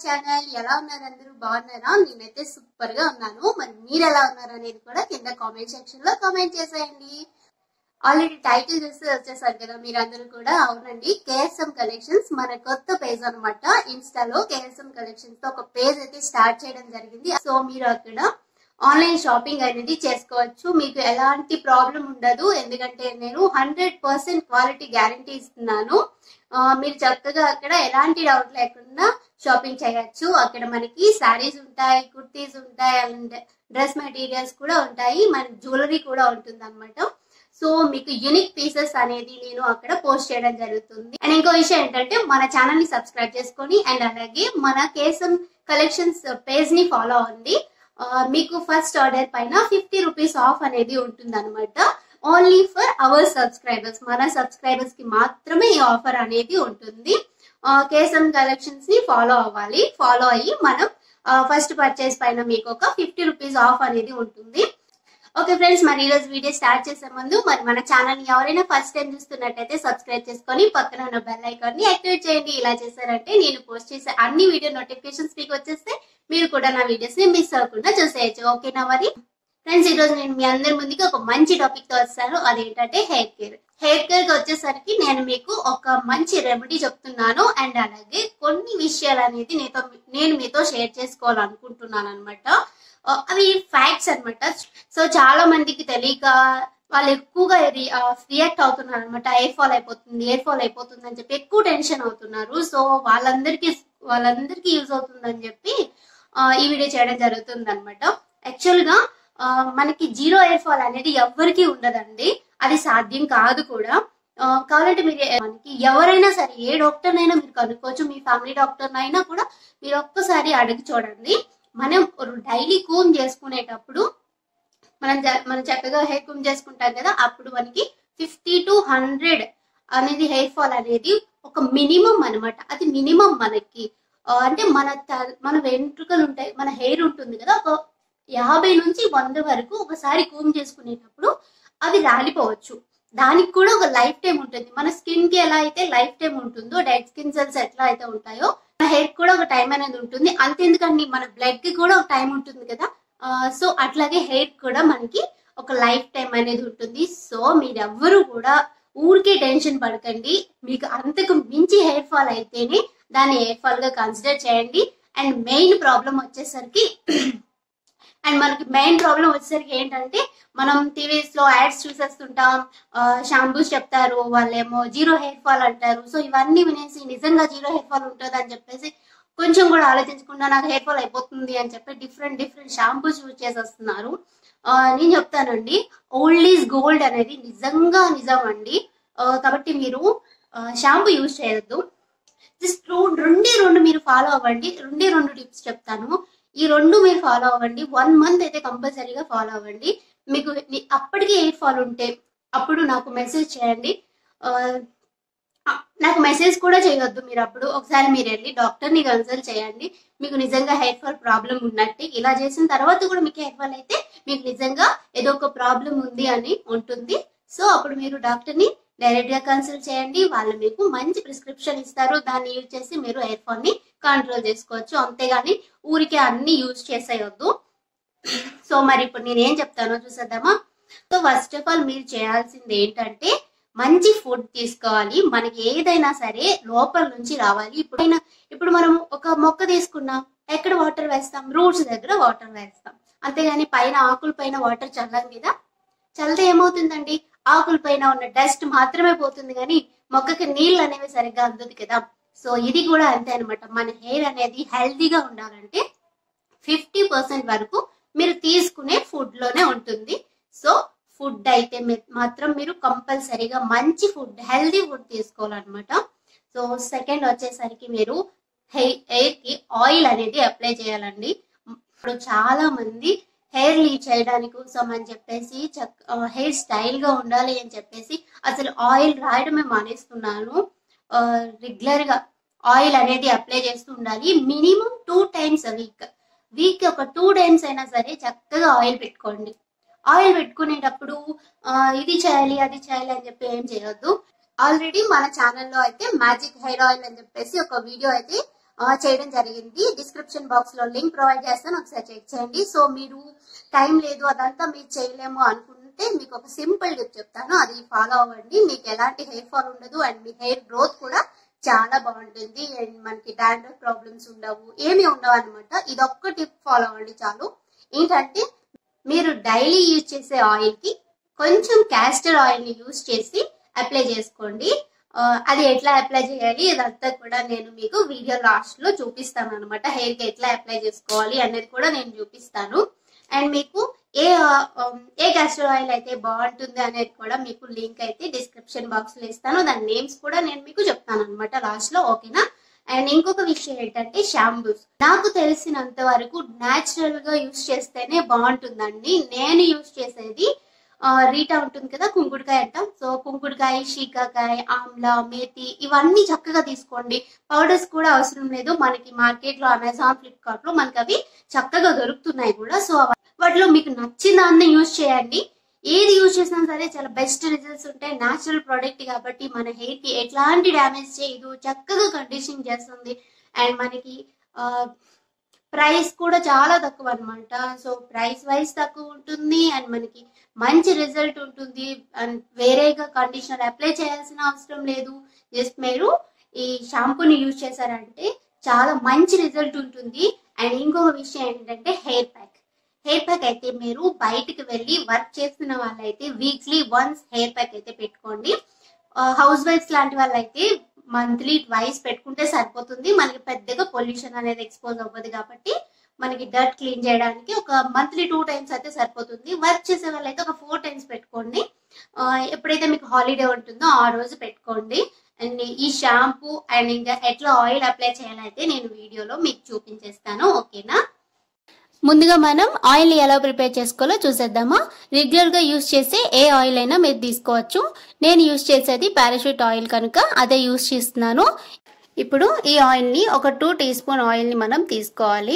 channel ఎలా ఉన్నారు అందరూ బాగున్నారా నేనైతే సూపర్ గా ఉన్నాను మరి మీరు ఎలా ఉన్నారు అనేది కూడా కింద కామెంట్ సెక్షన్ లో కామెంట్ చేసేయండి ఆల్రెడీ టైటిల్ చూసి వచ్చేసారు కదా మీరు అందరూ కూడా అవునండి కేఎస్ఎం కలెక్షన్స్ మన కొత్త పేజ్ అనమాట ఇన్స్టాలో కేఎస్ఎం కలెక్షన్స్ తో ఒక పేజ్ అయితే స్టార్ట్ చేయడం జరిగింది సో మీరు అక్కడ ఆన్లైన్ షాపింగ్ అనేది చేసుకోవచ్చు మీకు ఎలాంటి ప్రాబ్లం ఉండదు ఎందుకంటే నేను హండ్రెడ్ పర్సెంట్ క్వాలిటీ గ్యారంటీ ఇస్తున్నాను ఆ, మీరు చక్కగా అక్కడ ఎలాంటి డౌట్ లేకుండా షాపింగ్ చేయొచ్చు అక్కడ మనకి శారీస్ ఉంటాయి కుర్తీస్ ఉంటాయి అండ్ డ్రెస్ మెటీరియల్స్ కూడా ఉంటాయి మన జ్యువెలరీ కూడా ఉంటుంది అనమాట సో మీకు యూనిక్ పీసెస్ అనేది నేను అక్కడ పోస్ట్ చేయడం జరుగుతుంది అండ్ ఇంకో విషయం ఏంటంటే మన ఛానల్ ని సబ్స్క్రైబ్ చేసుకొని అండ్ అలాగే మన కేసం కలెక్షన్స్ పేజ్ ని ఫాలో అవ్వండి ఆ, మీకు ఫస్ట్ ఆర్డర్ పైన ఫిఫ్టీ రూపీస్ ఆఫ్ అనేది ఉంటుంది అనమాట ఓన్లీ ఫర్ అవర్ సబ్స్క్రైబర్స్ మన సబ్స్క్రైబర్స్ కి మాత్రమే ఈ ఆఫర్ అనేది ఉంటుంది కేసం కలెక్షన్స్ ని ఫాలో అవ్వాలి ఫాలో అయ్యి మనం ఫస్ట్ పర్చేస్ పైన మీకు ఒక ఫిఫ్టీ రూపీస్ ఆఫ్ అనేది ఉంటుంది ఓకే ఫ్రెండ్స్ మరి ఈరోజు వీడియో స్టార్ట్ చేసే ముందు మరి మన ఛానల్ ని ఎవరైనా ఫస్ట్ టైం చూస్తున్నట్టయితే సబ్స్క్రైబ్ చేసుకొని పక్కన ఉన్న బెల్ ఐకాన్ ని యాక్టివేట్ చేయండి ఇలా చేశారంటే నేను పోస్ట్ చేసే అన్ని వీడియో నోటిఫికేషన్స్ మీకు వచ్చేస్తే మీరు కూడా నా వీడియోస్ ని మిస్ అవ్వకుండా చూసేయచ్చు ఓకేనా మరి ఫ్రెండ్స్ ఈ రోజు నేను మీ అందరి ముందుకి ఒక మంచి టాపిక్ తో వస్తాను అదేంటంటే హెయిర్ కేర్ హెయిర్ కేర్ కి వచ్చేసరికి నేను మీకు ఒక మంచి రెమెడీ చెప్తున్నాను అండ్ అలాగే కొన్ని విషయాలు అనేది నేతో నేను మీతో షేర్ చేసుకోవాలనుకుంటున్నాను అనమాట అవి ఫ్యాక్ట్స్ అన్నమాట సో చాలా మందికి తెలియక వాళ్ళు ఎక్కువగా రియాక్ట్ అవుతున్నారు అనమాట ఎయిర్ ఫాల్ అయిపోతుంది ఎయిర్ ఫాల్ అయిపోతుంది అని చెప్పి ఎక్కువ టెన్షన్ అవుతున్నారు సో వాళ్ళందరికీ వాళ్ళందరికీ యూజ్ అవుతుందని చెప్పి ఆ, ఈ వీడియో చేయడం జరుగుతుంది అనమాట యాక్చువల్ గా ఆ, మనకి జీరో ఎయిర్ ఫాల్ అనేది ఎవ్వరికీ ఉండదండి అది సాధ్యం కాదు కూడా ఆ, కావాలంటే మీరు మనకి ఎవరైనా సరే ఏ డాక్టర్ అయినా మీరు కనుక్కోవచ్చు మీ ఫ్యామిలీ డాక్టర్ అయినా కూడా మీరు ఒక్కసారి అడిగి చూడండి మనం డైలీ కూమ్ చేసుకునేటప్పుడు మనం జ- మనం చక్కగా హెయిర్ కూమ్ చేసుకుంటాం కదా అప్పుడు మనకి ఫిఫ్టీ టు హండ్రెడ్ అనేది హెయిర్ ఫాల్ అనేది ఒక మినిమం అన్నమాట అది మినిమం మనకి ఆ, అంటే మన త- మన వెంట్రుకలు ఉంటాయి మన హెయిర్ ఉంటుంది కదా ఒక యాభై నుంచి వంద వరకు ఒకసారి కూమ్ చేసుకునేటప్పుడు అవి రాలిపోవచ్చు దానికి కూడా ఒక లైఫ్ టైం ఉంటుంది మన స్కిన్ కి ఎలా అయితే లైఫ్ టైం ఉంటుందో డెడ్ స్కిన్ సెల్స్ ఎట్లా అయితే ఉంటాయో మన హెయిర్ కూడా ఒక టైం అనేది ఉంటుంది అంతెందుకండి మన బ్లడ్ కి కూడా ఒక టైం ఉంటుంది కదా సో అట్లాగే హెయిర్ కూడా మనకి ఒక లైఫ్ టైం అనేది ఉంటుంది సో మీరెవ్వరూ కూడా ఊరికే టెన్షన్ పడకండి మీకు అంతకు మించి హెయిర్ ఫాల్ అయితేనే దాన్ని హెయిర్ ఫాల్ గా కన్సిడర్ చేయండి అండ్ మెయిన్ ప్రాబ్లం వచ్చేసరికి అండ్ మనకి మెయిన్ ప్రాబ్లం వచ్చేసరికి ఏంటంటే మనం టీవీస్ లో యాడ్స్ చూసేస్తుంటాం షాంపూస్ చెప్తారు వాళ్ళేమో జీరో హెయిర్ ఫాల్ అంటారు సో ఇవన్నీ వినేసి నిజంగా జీరో హెయిర్ ఫాల్ ఉంటుంది అని చెప్పేసి కొంచెం కూడా ఆలోచించకుండా నాకు హెయిర్ ఫాల్ అయిపోతుంది అని చెప్పి డిఫరెంట్ డిఫరెంట్ షాంపూస్ యూజ్ చేసేస్తున్నారు ఆ, నేను చెప్తానండి ఓల్డ్ ఈజ్ గోల్డ్ అనేది నిజంగా నిజం అండి ఆ, కాబట్టి మీరు షాంపూ యూజ్ చేయొద్దు జస్ట్ రెండే రెండు మీరు ఫాలో అవ్వండి రెండే రెండు టిప్స్ చెప్తాను ఈ రెండు మీరు ఫాలో అవ్వండి వన్ మంత్ అయితే కంపల్సరీగా ఫాలో అవ్వండి మీకు ని- అప్పటికి ఎయిర్ ఫాల్ ఉంటే అప్పుడు నాకు మెసేజ్ చేయండి ఆ, ఆ, నాకు మెసేజ్ కూడా చేయొద్దు మీరు అప్పుడు ఒకసారి మీరు వెళ్ళి డాక్టర్ ని కన్సల్ట్ చేయండి మీకు నిజంగా హెయిర్ ఫాల్ ప్రాబ్లం ఉన్నట్టు ఇలా చేసిన తర్వాత కూడా మీకు హెయిర్ ఫాల్ అయితే మీకు నిజంగా ఏదో ఒక ప్రాబ్లం ఉంది అని ఉంటుంది సో అప్పుడు మీరు డాక్టర్ ని డైరెక్ట్ గా కన్సల్ట్ చేయండి వాళ్ళు మీకు మంచి ప్రిస్క్రిప్షన్ ఇస్తారు దాన్ని యూజ్ చేసి మీరు హెయిర్ ఫాల్ ని కంట్రోల్ చేసుకోవచ్చు అంతేగాని ఊరికే అన్ని యూజ్ చేసేయొద్దు సో మరి ఇప్పుడు నేను ఏం చెప్తానో చూసేద్దామా సో ఫస్ట్ ఆఫ్ ఆల్ మీరు చేయాల్సింది ఏంటంటే మంచి ఫుడ్ తీసుకోవాలి మనకి ఏదైనా సరే లోపల నుంచి రావాలి ఇప్పుడు ఇప్పుడు మనం ఒక మొక్క తీసుకున్నాం ఎక్కడ వాటర్ వేస్తాం రూట్స్ దగ్గర వాటర్ వేస్తాం అంతేగాని పైన ఆకుల పైన వాటర్ చల్లం కదా చల్లితే ఏమవుతుందండి ఆకుల పైన ఉన్న డస్ట్ మాత్రమే పోతుంది కానీ మొక్కకి నీళ్ళు అనేవి సరిగ్గా అందదు కదా సో ఇది కూడా అంతే అనమాట మన హెయిర్ అనేది హెల్తీగా ఉండాలంటే ఫిఫ్టీ పర్సెంట్ వరకు మీరు తీసుకునే ఫుడ్ లోనే ఉంటుంది సో ఫుడ్ అయితే మీ- మాత్రం మీరు కంపల్సరీగా మంచి ఫుడ్ హెల్తీ ఫుడ్ తీసుకోవాలన్నమాట సో సెకండ్ వచ్చేసరికి మీరు హెయిర్ కి ఆయిల్ అనేది అప్లై చేయాలండి ఇప్పుడు చాలా మంది హెయిర్ లీవ్ చేయడానికి కోసం అని చెప్పేసి హెయిర్ స్టైల్ గా ఉండాలి అని చెప్పేసి అసలు ఆయిల్ రాయడమే మానేస్తున్నాను రెగ్యులర్ గా ఆయిల్ అనేది అప్లై చేస్తూ ఉండాలి minimum two times week week ఒక టూ టైమ్స్ అయినా సరే చక్కగా ఆయిల్ పెట్టుకోండి ఆయిల్ పెట్టుకునేటప్పుడు ఆ, ఇది చేయాలి అది చేయాలి అని చెప్పి ఏం చేయొద్దు ఆల్రెడీ మన ఛానల్లో అయితే మ్యాజిక్ హెయిర్ ఆయిల్ అని చెప్పేసి ఒక వీడియో అయితే ఆ, చేయడం జరిగింది డిస్క్రిప్షన్ బాక్స్ లో లింక్ ప్రొవైడ్ చేస్తాను ఒకసారి చెక్ చేయండి సో మీరు టైం లేదు అదంతా మీరు చేయలేము అనుకుంటే మీకు ఒక సింపుల్ టిప్ చెప్తాను అది ఫాలో అవ్వండి మీకు ఎలాంటి హెయిర్ ఫాల్ ఉండదు అండ్ మీ హెయిర్ గ్రోత్ కూడా చాలా బాగుంటుంది అండ్ మనకి డాండ్రఫ్ ప్రాబ్లమ్స్ ఉండవు ఏమీ ఉండవు అనమాట ఇది ఒక్క టిప్ ఫాలో అవ్వండి చాలు ఏంటంటే మీరు డైలీ యూజ్ చేసే ఆయిల్ కి కొంచెం క్యాస్టర్ ఆయిల్ ని యూజ్ చేసి అప్లై చేసుకోండి ఆ, అది ఎట్లా అప్లై చేయాలి ఇదంతా కూడా నేను మీకు వీడియో లాస్ట్ లో చూపిస్తాను అనమాట హెయిర్ కి ఎట్లా అప్లై చేసుకోవాలి అనేది కూడా నేను చూపిస్తాను అండ్ మీకు ఏ ఆ, ఏ క్యాస్టర్ ఆయిల్ అయితే బాగుంటుంది అనేది కూడా మీకు లింక్ అయితే డిస్క్రిప్షన్ బాక్స్ లో ఇస్తాను దాని నేమ్స్ కూడా నేను మీకు చెప్తాను అనమాట లాస్ట్ లో ఓకేనా అండ్ ఇంకొక విషయం ఏంటంటే షాంపూస్ నాకు తెలిసినంత వరకు న్యాచురల్ గా యూస్ చేస్తేనే బాగుంటుందండి నేను యూస్ చేసేది ఆ, రీటా ఉంటుంది కదా కుంకుడుకాయ అంటాం సో కుంకుడుకాయ షీకాకాయ ఆమ్లా మేతి ఇవన్నీ చక్కగా తీసుకోండి పౌడర్స్ కూడా అవసరం లేదు మనకి మార్కెట్ లో అమెజాన్ ఫ్లిప్కార్ట్ లో మనకి అవి చక్కగా దొరుకుతున్నాయి కూడా సో అవ- వాటిలో మీకు నచ్చిన దాన్ని యూజ్ చేయండి ఏది యూజ్ చేసినా సరే చాలా బెస్ట్ రిజల్ట్స్ ఉంటాయి న్యాచురల్ ప్రోడక్ట్ కాబట్టి మన హెయిర్ కి ఎట్లాంటి డ్యామేజ్ చేయదు చక్కగా కండిషనింగ్ చేస్తుంది అండ్ మనకి ప్రైస్ కూడా చాలా తక్కువ అన్నమాట సో ప్రైస్ వైజ్ తక్కువ ఉంటుంది అండ్ మనకి మంచి రిజల్ట్ ఉంటుంది అండ్ వేరేగా కండిషనర్ అప్లై చేయాల్సిన అవసరం లేదు జస్ట్ మీరు ఈ షాంపూని యూజ్ చేశారంటే చాలా మంచి రిజల్ట్ ఉంటుంది అండ్ ఇంకొక విషయం ఏంటంటే హెయిర్ ప్యాక్ హెయిర్ ప్యాక్ అయితే మీరు బయటికి వెళ్ళి వర్క్ చేస్తున్న వాళ్ళైతే వీక్లీ వన్స్ హెయిర్ ప్యాక్ అయితే పెట్టుకోండి హౌస్ వైఫ్స్ లాంటి వాళ్ళైతే మంత్లీ ట్వైస్ పెట్టుకుంటే సరిపోతుంది మనకి పెద్దగా పొల్యూషన్ అనేది ఎక్స్పోజ్ అవ్వదు కాబట్టి మనకి డర్ట్ క్లీన్ చేయడానికి ఒక మంత్లీ టూ టైమ్స్ అయితే సరిపోతుంది వర్క్ చేసే వాళ్ళైతే ఒక ఫోర్ టైమ్స్ పెట్టుకోండి ఆ, ఎప్పుడైతే మీకు హాలిడే ఉంటుందో ఆ రోజు పెట్టుకోండి అండ్ ఈ షాంపూ అండ్ ఇంకా ఎట్లా ఆయిల్ అప్లై చేయాలైతే నేను వీడియోలో మీకు చూపించేస్తాను ఓకేనా ముందుగా మనం ఆయిల్ ఎలా ప్రిపేర్ చేసుకోవాలో చూసేద్దామా రెగ్యులర్ గా యూస్ చేసే ఏ ఆయిల్ అయినా మీరు తీసుకోవచ్చు నేను యూస్ చేసేది పారాషూట్ ఆయిల్ కనుక అదే యూస్ చేస్తున్నాను ఇప్పుడు ఈ ఆయిల్ ని ఒక టూ టీ స్పూన్ ఆయిల్ ని మనం తీసుకోవాలి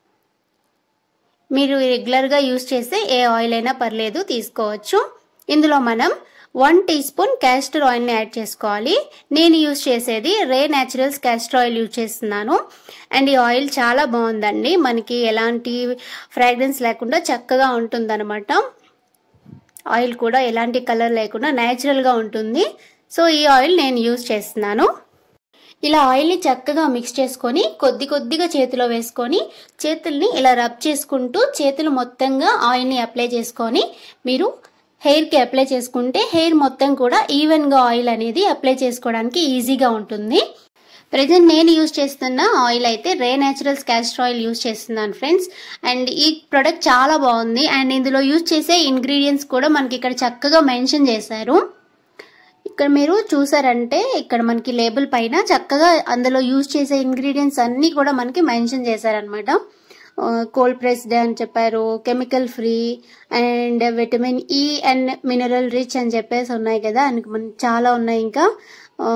మీరు రెగ్యులర్ గా యూస్ చేసే ఏ ఆయిల్ అయినా పర్లేదు తీసుకోవచ్చు ఇందులో మనం వన్ టీ స్పూన్ క్యాస్టర్ ఆయిల్ని యాడ్ చేసుకోవాలి నేను యూజ్ చేసేది Ray Naturals castor oil use చేస్తున్నాను అండ్ ఈ ఆయిల్ చాలా బాగుందండి మనకి ఎలాంటి ఫ్రాగ్రెన్స్ లేకుండా చక్కగా ఉంటుందన్నమాట ఆయిల్ కూడా ఎలాంటి కలర్ లేకుండా న్యాచురల్గా ఉంటుంది సో ఈ ఆయిల్ నేను యూజ్ చేస్తున్నాను ఇలా ఆయిల్ని చక్కగా మిక్స్ చేసుకొని కొద్ది కొద్దిగా చేతిలో వేసుకొని చేతుల్ని ఇలా రబ్ చేసుకుంటూ చేతులు మొత్తంగా ఆయిల్ని అప్లై చేసుకొని మీరు హెయిర్కి అప్లై చేసుకుంటే హెయిర్ మొత్తం కూడా ఈవెన్గా ఆయిల్ అనేది అప్లై చేసుకోవడానికి ఈజీగా ఉంటుంది ప్రజెంట్ నేను యూజ్ చేస్తున్న ఆయిల్ అయితే Ray Naturals castor oil use చేస్తున్నాను ఫ్రెండ్స్ అండ్ ఈ ప్రొడక్ట్ చాలా బాగుంది అండ్ ఇందులో యూజ్ చేసే ఇంగ్రీడియంట్స్ కూడా మనకి ఇక్కడ చక్కగా మెన్షన్ చేశారు ఇక్కడ మీరు చూసారంటే ఇక్కడ మనకి లేబుల్ పైన చక్కగా అందులో యూజ్ చేసే ఇంగ్రీడియంట్స్ అన్నీ కూడా మనకి మెన్షన్ చేశారనమాట కోల్డ్ ప్రెస్డ్ అని చెప్పారు chemical free and vitamin E and mineral rich అని చెప్పేసి ఉన్నాయి కదా అండ్ మన- చాలా ఉన్నాయి ఇంకా ఆ,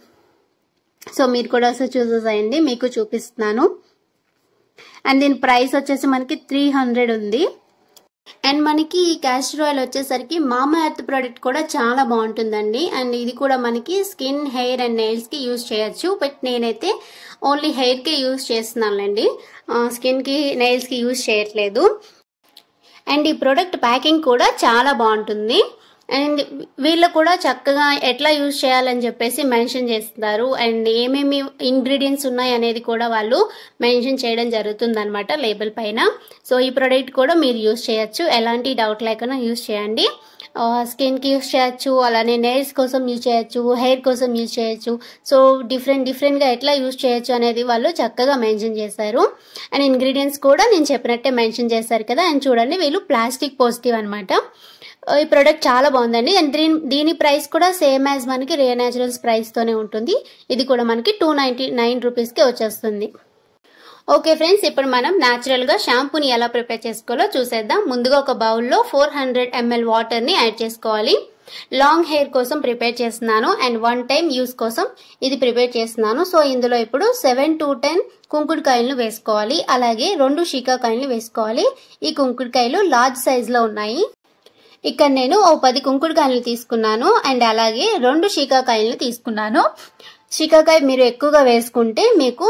సో మీరు కూడా ఒకసారి చూసేసేయండి మీకు చూపిస్తున్నాను అండ్ దీని ప్రైస్ వచ్చేసి మనకి త్రీ హండ్రెడ్ ఉంది అండ్ మనకి ఈ క్యాస్టర్ ఆయిల్ వచ్చేసరికి మామా ఎర్త్ ప్రోడక్ట్ కూడా చాలా బాగుంటుందండి అండ్ ఇది కూడా మనకి స్కిన్ హెయిర్ అండ్ నెయిల్స్ కి యూజ్ చేయొచ్చు బట్ నేనైతే ఓన్లీ హెయిర్ కి యూజ్ చేస్తున్నానండి స్కిన్ కి నెయిల్స్ కి యూజ్ చేయట్లేదు అండ్ ఈ ప్రోడక్ట్ ప్యాకింగ్ కూడా చాలా బాగుంటుంది అండ్ వీళ్ళు కూడా చక్కగా ఎట్లా యూజ్ చేయాలని చెప్పేసి మెన్షన్ చేస్తారు అండ్ ఏమేమి ఇంగ్రీడియంట్స్ ఉన్నాయి అనేది కూడా వాళ్ళు మెన్షన్ చేయడం జరుగుతుంది అనమాట లేబుల్ పైన సో ఈ ప్రోడక్ట్ కూడా మీరు యూజ్ చేయొచ్చు ఎలాంటి డౌట్ లేకుండా యూజ్ చేయండి స్కిన్కి యూజ్ చేయొచ్చు అలానే నెయిల్స్ కోసం యూజ్ చేయొచ్చు హెయిర్ కోసం యూజ్ చేయొచ్చు సో డిఫరెంట్ డిఫరెంట్గా ఎట్లా యూజ్ చేయొచ్చు అనేది వాళ్ళు చక్కగా మెన్షన్ చేశారు అండ్ ఇంగ్రీడియంట్స్ కూడా నేను చెప్పినట్టే మెన్షన్ చేశారు కదా అండ్ చూడండి వీళ్ళు ప్లాస్టిక్ పాజిటివ్ అనమాట ఈ ప్రోడక్ట్ చాలా బాగుందండి అండ్ దీని దీని ప్రైస్ కూడా సేమ్ యాజ్ మనకి రే న్యాచురల్స్ ప్రైస్తోనే ఉంటుంది ఇది కూడా మనకి టూ నైంటీ నైన్ రూపీస్కి వచ్చేస్తుంది ఓకే ఫ్రెండ్స్ ఇప్పుడు మనం న్యాచురల్ గా షాంపూని ఎలా ప్రిపేర్ చేసుకోవాలో చూసేద్దాం ముందుగా ఒక బౌల్లో ఫోర్ హండ్రెడ్ ఎంఎల్ వాటర్ ని యాడ్ చేసుకోవాలి లాంగ్ హెయిర్ కోసం ప్రిపేర్ చేస్తున్నాను అండ్ వన్ టైం యూస్ కోసం ఇది ప్రిపేర్ చేస్తున్నాను సో ఇందులో ఇప్పుడు సెవెన్ టు టెన్ కుంకుడుకాయలను వేసుకోవాలి అలాగే రెండు షీకాకాయలను వేసుకోవాలి ఈ కుంకుడుకాయలు లార్జ్ సైజ్ లో ఉన్నాయి ఇక్కడ నేను ఓ పది కుంకుడుకాయలు తీసుకున్నాను అండ్ అలాగే రెండు షీకాకాయలను తీసుకున్నాను షీకాకాయ మీరు ఎక్కువగా వేసుకుంటే మీకు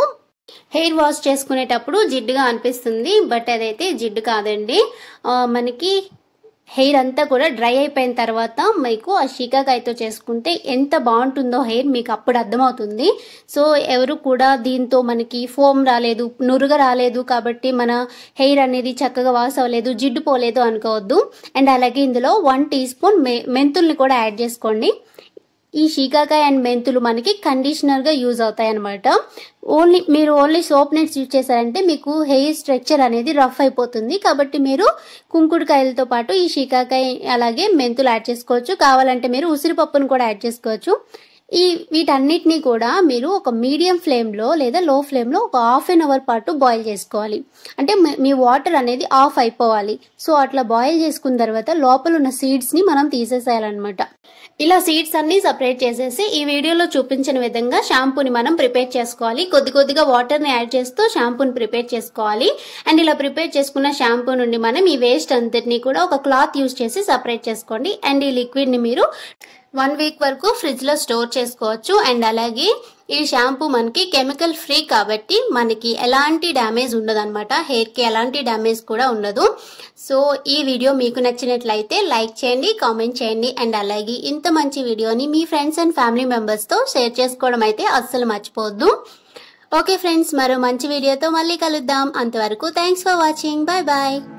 హెయిర్ వాష్ చేసుకునేటప్పుడు జిడ్డుగా అనిపిస్తుంది బట్ అదైతే జిడ్డు కాదండి ఆ, మనకి హెయిర్ అంతా కూడా డ్రై అయిపోయిన తర్వాత మీకు ఆ షీకాకాయతో చేసుకుంటే ఎంత బాగుంటుందో హెయిర్ మీకు అప్పుడు అర్థమవుతుంది సో ఎవరు కూడా దీంతో మనకి ఫోమ్ రాలేదు నురుగ రాలేదు కాబట్టి మన హెయిర్ అనేది చక్కగా వాష్ అవ్వలేదు జిడ్డు పోలేదు అనుకోవద్దు అండ్ అలాగే ఇందులో వన్ టీ స్పూన్ మె మెంతుల్ని కూడా యాడ్ చేసుకోండి ఈ షీకాకాయ అండ్ మెంతులు మనకి కండిషనర్ గా యూజ్ అవుతాయి అనమాట ఓన్లీ మీరు ఓన్లీ సోప్ నెట్స్ యూజ్ చేశారంటే మీకు హెయిర్ స్ట్రక్చర్ అనేది రఫ్ అయిపోతుంది కాబట్టి మీరు కుంకుడుకాయలతో పాటు ఈ షీకాకాయ అలాగే మెంతులు యాడ్ చేసుకోవచ్చు కావాలంటే మీరు ఉసిరిపప్పును కూడా యాడ్ చేసుకోవచ్చు ఈ వీటన్నిటిని కూడా మీరు ఒక మీడియం ఫ్లేమ్లో లేదా లో ఫ్లేమ్లో ఒక హాఫ్ అన్ అవర్ పాటు బాయిల్ చేసుకోవాలి అంటే మీ- మీ వాటర్ అనేది ఆఫ్ అయిపోవాలి సో అట్లా బాయిల్ చేసుకున్న తర్వాత లోపల ఉన్న సీడ్స్ని మనం తీసేసేయాలన్నమాట ఇలా సీడ్స్ అన్ని సపరేట్ చేసేసి ఈ వీడియోలో చూపించిన విధంగా షాంపూని మనం ప్రిపేర్ చేసుకోవాలి కొద్ది కొద్దిగా వాటర్ని యాడ్ చేస్తూ షాంపూని ప్రిపేర్ చేసుకోవాలి అండ్ ఇలా ప్రిపేర్ చేసుకున్న షాంపూ నుండి మనం ఈ వేస్ట్ అంతటిని కూడా ఒక క్లాత్ యూజ్ చేసి సపరేట్ చేసుకోండి అండ్ ఈ లిక్విడ్ని మీరు వన్ వీక్ వరకు ఫ్రిడ్జ్ లో స్టోర్ చేసుకోవచ్చు అండ్ అలాగే ఈ షాంపూ మనకి కెమికల్ ఫ్రీ కాబట్టి మనకి ఎలాంటి డ్యామేజ్ ఉండదు అనమాట హెయిర్ కి ఎలాంటి డ్యామేజ్ కూడా ఉండదు సో ఈ వీడియో మీకు నచ్చినట్లయితే లైక్ చేయండి కామెంట్ చేయండి అండ్ అలాగే ఇంత మంచి వీడియోని మీ ఫ్రెండ్స్ అండ్ ఫ్యామిలీ మెంబర్స్ తో షేర్ చేసుకోవడం అయితే అస్సలు మర్చిపోవద్దు ఓకే ఫ్రెండ్స్ మరో మంచి వీడియోతో మళ్ళీ కలుద్దాం అంతవరకు thanks for watching bye bye